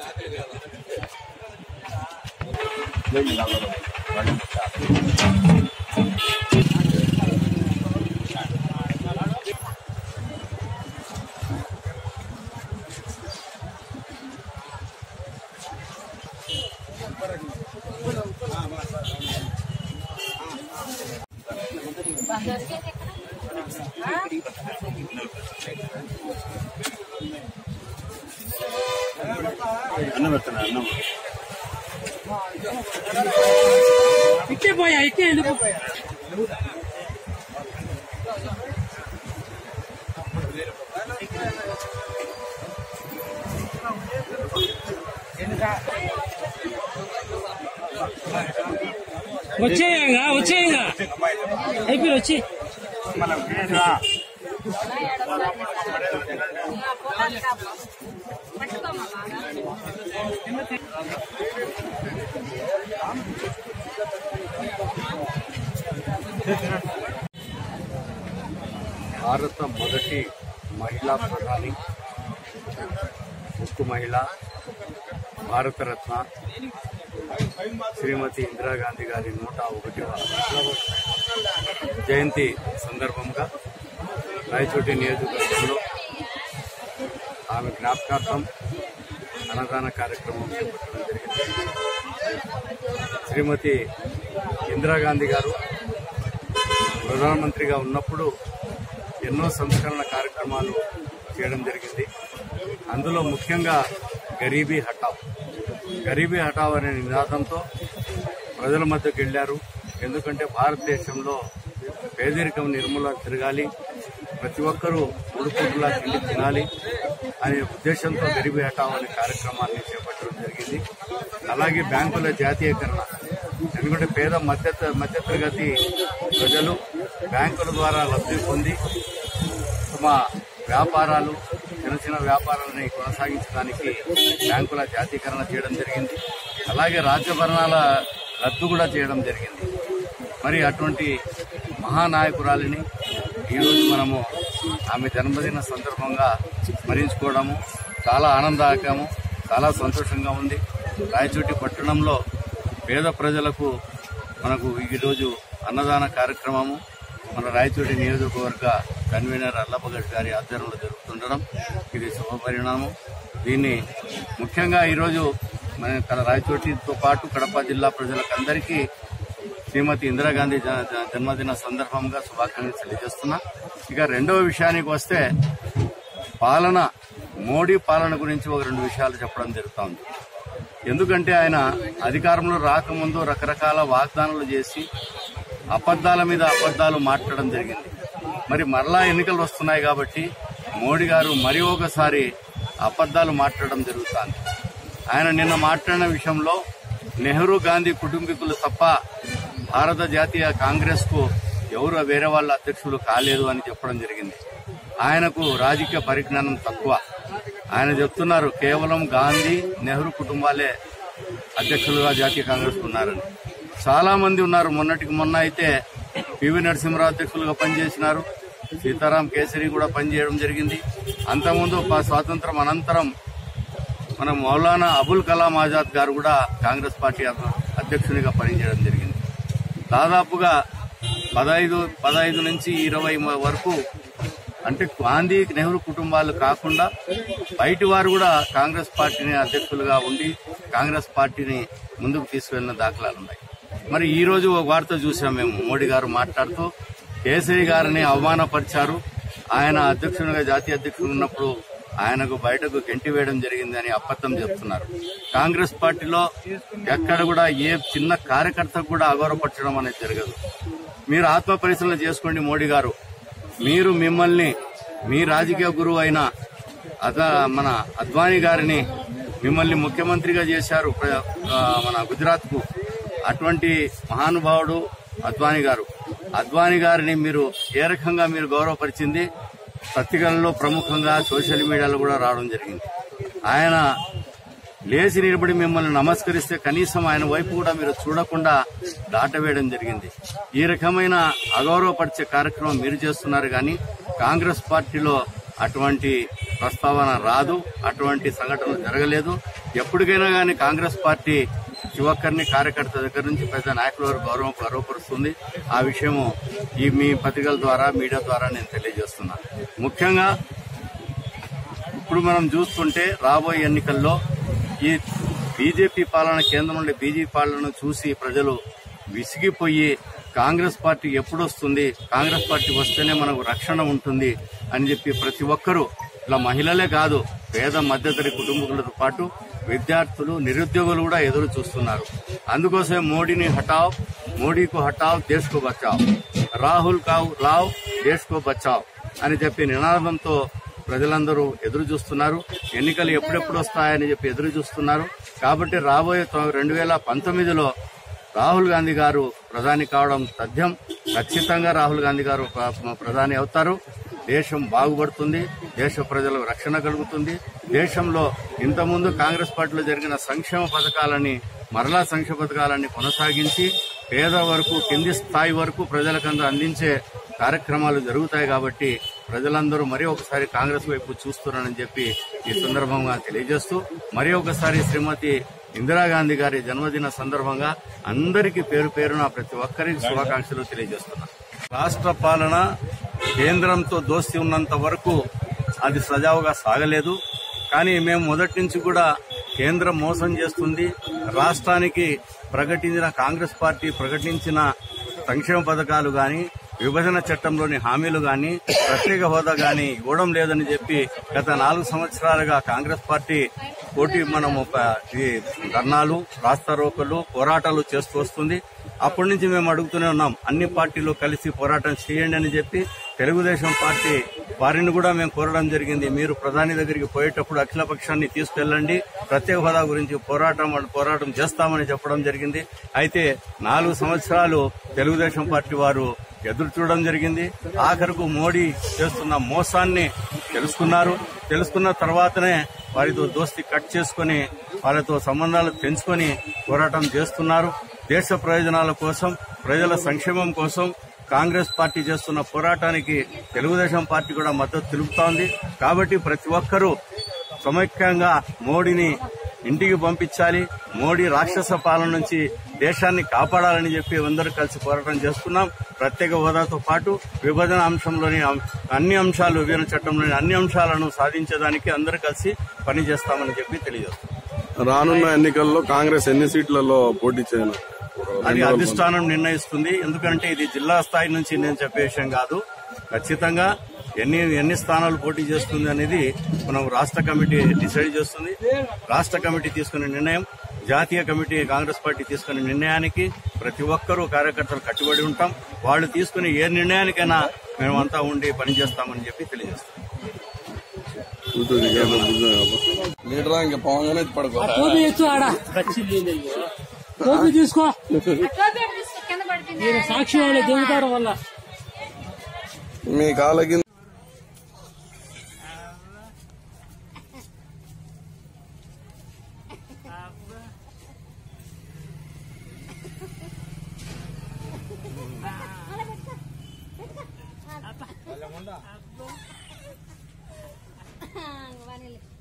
అన్నం పెడుతున్నా అన్నం ఇట్టే పోయా ఇట్టే ఎందుకు వచ్చేయంగా వచ్చేయంగా అయిపోయి వచ్చి మనం తినేసిరా భారత మొదటి మహిళా ప్రధాని ఉక్కు మహిళ భారతరత్న శ్రీమతి ఇందిరాగాంధీ గారి నూట ఒకటివ జయంతి సందర్భంగా రాయచోటి నియోజకవర్గంలో ఆమె జ్ఞాపకార్థం అన్నదాన కార్యక్రమం చేపట్టడం జరిగింది శ్రీమతి ఇందిరాగాంధీ గారు ప్రధానమంత్రిగా ఉన్నప్పుడు ఎన్నో సంస్కరణ కార్యక్రమాలు చేయడం జరిగింది అందులో ముఖ్యంగా గరీబీ హటావ్ గరీబీ హటావ్ అనే నినాదంతో ప్రజల మధ్యకు వెళ్లారు ఎందుకంటే భారతదేశంలో పేదరికం నిర్మూలన తిరగాలి ప్రతి ఒక్కరూ ఉడుపుడులా తిండి తినాలి అనే ఉద్దేశంతో గరీబీ హటావ్ అనే కార్యక్రమాన్ని చేపట్టడం జరిగింది అలాగే బ్యాంకుల జాతీయకరణ ఎందుకంటే పేద మధ్య మధ్యతరగతి ప్రజలు బ్యాంకుల ద్వారా లబ్ధి పొంది తమ వ్యాపారాలు చిన్న చిన్న వ్యాపారాలని కొనసాగించడానికి బ్యాంకుల జాతీకరణ చేయడం జరిగింది అలాగే రాజ్యభరణాల రద్దు కూడా చేయడం జరిగింది మరి అటువంటి మహానాయకురాలిని ఈరోజు మనము ఆమె జన్మదిన సందర్భంగా స్మరించుకోవడము చాలా ఆనందదాయకము చాలా సంతోషంగా ఉంది రాయచోటి పట్టణంలో పేద ప్రజలకు మనకు ఈరోజు అన్నదాన కార్యక్రమము మన రాయచోటి నియోజకవర్గ కన్వీనర్ అల్లప్పగడ్ గారి ఆధ్వర్యంలో జరుగుతుండడం ఇది శుభ పరిణామం దీన్ని ముఖ్యంగా ఈరోజు మన కడ రాయచోటితో పాటు కడప జిల్లా ప్రజలకందరికీ శ్రీమతి ఇందిరాగాంధీ జ- జ- జన్మదిన సందర్భంగా శుభాకాంక్షలు తెలియజేస్తున్నా ఇక రెండవ విషయానికి వస్తే పాలన మోడీ పాలన గురించి ఒక రెండు విషయాలు చెప్పడం జరుగుతోంది ఎందుకంటే ఆయన అధికారంలో రాకముందు రకరకాల వాగ్దానాలు చేసి అబద్దాల మీద అబద్దాలు మాట్లాడడం జరిగింది మరి మరలా ఎన్నికలు వస్తున్నాయి కాబట్టి మోడీ గారు మరి ఒకసారి అబద్దాలు మాట్లాడడం జరుగుతోంది ఆయన నిన్న మాట్లాడిన విషయంలో నెహ్రూ గాంధీ కుటుంబీకులు తప్ప భారత జాతీయ కాంగ్రెస్ కు ఎవరు వేరే వాళ్ళ అధ్యక్షులు కాలేదు అని చెప్పడం జరిగింది ఆయనకు రాజకీయ పరిజ్ఞానం తక్కువ ఆయన చెప్తున్నారు కేవలం గాంధీ నెహ్రూ కుటుంబాలే అధ్యక్షులుగా జాతీయ కాంగ్రెస్ ఉన్నారని చాలా మంది ఉన్నారు మొన్నటికి మొన్న అయితే పివి నరసింహరావు అధ్యక్షులుగా పనిచేసినారు సీతారాం కేసరి కూడా పనిచేయడం జరిగింది అంతకుముందు ప- స్వాతంత్రం అనంతరం మన మౌలానా అబుల్ కలాం ఆజాద్ గారు కూడా కాంగ్రెస్ పార్టీ అధ్య- అధ్యక్షునిగా పనిచేయడం జరిగింది దాదాపుగా పదహైదు పదహైదు నుంచి ఇరవై మ- వరకు అంటే గాంధీ నెహ్రూ కుటుంబాలు కాకుండా బయటి వారు కూడా కాంగ్రెస్ పార్టీని అధ్యక్షులుగా ఉండి కాంగ్రెస్ పార్టీని ముందుకు తీసుకెళ్లిన దాఖలాలు ఉన్నాయి మరి ఈ రోజు ఒక వార్త చూసాం మేము మోడీ గారు మాట్లాడుతూ కేసరి గారిని అవమానపరిచారు ఆయన అధ్యక్షునిగా జాతీయ అధ్యక్షుడు ఉన్నప్పుడు ఆయనకు బయటకు గెంటి వేయడం జరిగిందని అబద్ధం చెప్తున్నారు కాంగ్రెస్ పార్టీలో ఎక్కడ కూడా ఏ చిన్న కార్యకర్తకు కూడా అగౌరవపరచడం అనేది జరగదు మీరు ఆత్మ పరిశీలన చేసుకోండి మోడీ గారు మీరు మిమ్మల్ని మీ రాజకీయ గురువు అయిన అద మన అద్వానీ గారిని మిమ్మల్ని ముఖ్యమంత్రిగా చేశారు ప్ర- ఆ, మన గుజరాత్ కు అటువంటి మహానుభావుడు అద్వానీ గారు అద్వానీ గారిని మీరు ఏ రకంగా మీరు గౌరవపరిచింది పత్రికలలో ప్రముఖంగా సోషల్ మీడియాలో కూడా రావడం జరిగింది ఆయన లేచి నిలబడి మిమ్మల్ని నమస్కరిస్తే కనీసం ఆయన వైపు కూడా మీరు చూడకుండా దాటవేయడం జరిగింది ఈ రకమైన అగౌరవపరిచే కార్యక్రమం మీరు చేస్తున్నారు కానీ కాంగ్రెస్ పార్టీలో అటువంటి ప్రస్తావన రాదు అటువంటి సంఘటన జరగలేదు ఎప్పటికైనా కానీ కాంగ్రెస్ పార్టీ ప్రతి ఒక్కరిని కార్యకర్త దగ్గర నుంచి పెద్ద నాయకుల వరకు గౌరవం గౌరవపరుస్తుంది ఆ విషయము ఈ మీ పత్రికల ద్వారా మీడియా ద్వారా నేను తెలియజేస్తున్నా ముఖ్యంగా ఇప్పుడు మనం చూస్తుంటే రాబోయే ఎన్నికల్లో ఈ బీజేపీ పాలన కేంద్రం నుండి బీజేపీ పాలనను చూసి ప్రజలు విసిగిపోయి కాంగ్రెస్ పార్టీ ఎప్పుడు వస్తుంది కాంగ్రెస్ పార్టీ వస్తేనే మనకు రక్షణ ఉంటుంది అని చెప్పి ప్రతి ఒక్కరూ ఇలా మహిళలే కాదు పేద మధ్యతరి కుటుంబీకులతో పాటు విద్యార్థులు నిరుద్యోగులు కూడా ఎదురు చూస్తున్నారు అందుకోసమే మోడీని హటావ్ మోడీకు హటావ్ దేశ్కు బచావ్ రాహుల్ కావ్ లావ్ దేశ్కు బచావ్ అని చెప్పి నినాదంతో ప్రజలందరూ ఎదురు చూస్తున్నారు ఎన్నికలు ఎప్పుడెప్పుడు వస్తాయని చెప్పి ఎదురు చూస్తున్నారు కాబట్టి రాబోయే రెండు వేల పంతొమ్మిదిలో రాహుల్ గాంధీ గారు ప్రధాని కావడం తథ్యం ఖచ్చితంగా రాహుల్ గాంధీ గారు ప్ర- ప్రధాని అవుతారు దేశం బాగుపడుతుంది దేశ ప్రజలకు రక్షణ కలుగుతుంది దేశంలో ఇంతకుముందు కాంగ్రెస్ పార్టీలో జరిగిన సంక్షేమ పథకాలని మరలా సంక్షేమ పథకాలని కొనసాగించి పేద వరకు కింది స్థాయి వరకు ప్రజలకందరూ అందించే కార్యక్రమాలు జరుగుతాయి కాబట్టి ప్రజలందరూ మరి ఒకసారి కాంగ్రెస్ వైపు చూస్తున్నారని చెప్పి ఈ సందర్భంగా తెలియజేస్తూ మరి ఒకసారి శ్రీమతి ఇందిరాగాంధీ గారి జన్మదిన సందర్భంగా అందరికీ పేరు పేరున ప్రతి ఒక్కరికి శుభాకాంక్షలు తెలియజేస్తున్నా రాష్ట్ర పాలన కేంద్రంతో దోస్తి ఉన్నంత వరకు అది సజావుగా సాగలేదు కానీ మేము మొదటి నుంచి కూడా కేంద్రం మోసం చేస్తుంది రాష్ట్రానికి ప్రకటించిన కాంగ్రెస్ పార్టీ ప్రకటించిన సంక్షేమ పథకాలు గాని విభజన చట్టంలోని హామీలు గాని ప్రత్యేక హోదా గాని ఇవ్వడం లేదని చెప్పి గత నాలుగు సంవత్సరాలుగా కాంగ్రెస్ పార్టీ పోటీ మనము ప- ఈ ధర్నాలు రాస్తారోకలు పోరాటాలు చేస్తూ వస్తుంది అప్పటి నుంచి మేము అడుగుతూనే ఉన్నాం అన్ని పార్టీలు కలిసి పోరాటం చేయండి అని చెప్పి తెలుగుదేశం పార్టీ వారిని కూడా మేము కోరడం జరిగింది మీరు ప్రధాని దగ్గరికి పోయేటప్పుడు అఖిలపక్షాన్ని తీసుకెళ్ళండి ప్రత్యేక హోదా గురించి పోరాటం పోరాటం చేస్తామని చెప్పడం జరిగింది అయితే నాలుగు సంవత్సరాలు తెలుగుదేశం పార్టీ వారు ఎదురు చూడడం జరిగింది ఆఖరుకు మోడీ చేస్తున్న మోసాన్ని తెలుసుకున్నారు తెలుసుకున్న తర్వాతనే వారితో దోస్తి కట్ చేసుకుని వాళ్ళతో సంబంధాలు తెంచుకొని పోరాటం చేస్తున్నారు దేశ ప్రయోజనాల కోసం ప్రజల సంక్షేమం కోసం కాంగ్రెస్ పార్టీ చేస్తున్న పోరాటానికి తెలుగుదేశం పార్టీ కూడా మద్దతు తెలుపుతోంది కాబట్టి ప్రతి ఒక్కరూ సమైక్యంగా మోడీని ఇంటికి పంపించాలి మోడీ రాక్షస పాలన నుంచి దేశాన్ని కాపాడాలని చెప్పి అందరూ కలిసి పోరాటం చేస్తున్నాం ప్రత్యేక హోదాతో పాటు విభజన అంశంలోని అం- అన్ని అంశాలు విభజన చట్టంలోని అన్ని అంశాలను సాధించేదానికి అందరూ కలిసి పనిచేస్తామని చెప్పి తెలియజేస్తున్నాం రానున్న ఎన్నికల్లో కాంగ్రెస్ ఎన్ని సీట్లలో పోటీ చేయను అది అధిష్టానం నిర్ణయిస్తుంది ఎందుకంటే ఇది జిల్లా స్థాయి నుంచి నేను చెప్పే విషయం కాదు ఖచ్చితంగా ఎన్ని ఎన్ని స్థానాలు పోటీ చేస్తుంది అనేది మనం రాష్ట్ర కమిటీ డిసైడ్ చేస్తుంది రాష్ట్ర కమిటీ తీసుకునే నిర్ణయం జాతీయ కమిటీ కాంగ్రెస్ పార్టీ తీసుకునే నిర్ణయానికి ప్రతి ఒక్కరూ కార్యకర్తలు కట్టుబడి ఉంటాం వాళ్ళు తీసుకునే ఏ నిర్ణయానికైనా మేమంతా ఉండి పనిచేస్తామని చెప్పి తెలియజేస్తాం లీడరా ఇంకా పవన్ పడుకో టోపీ ఎత్తు ఆడ టోపీ తీసుకో కింద పడిపోయింది మీరు సాక్షి వాళ్ళు దిగుతారు వల్ల మీ కాళ్ళకి వానిలే.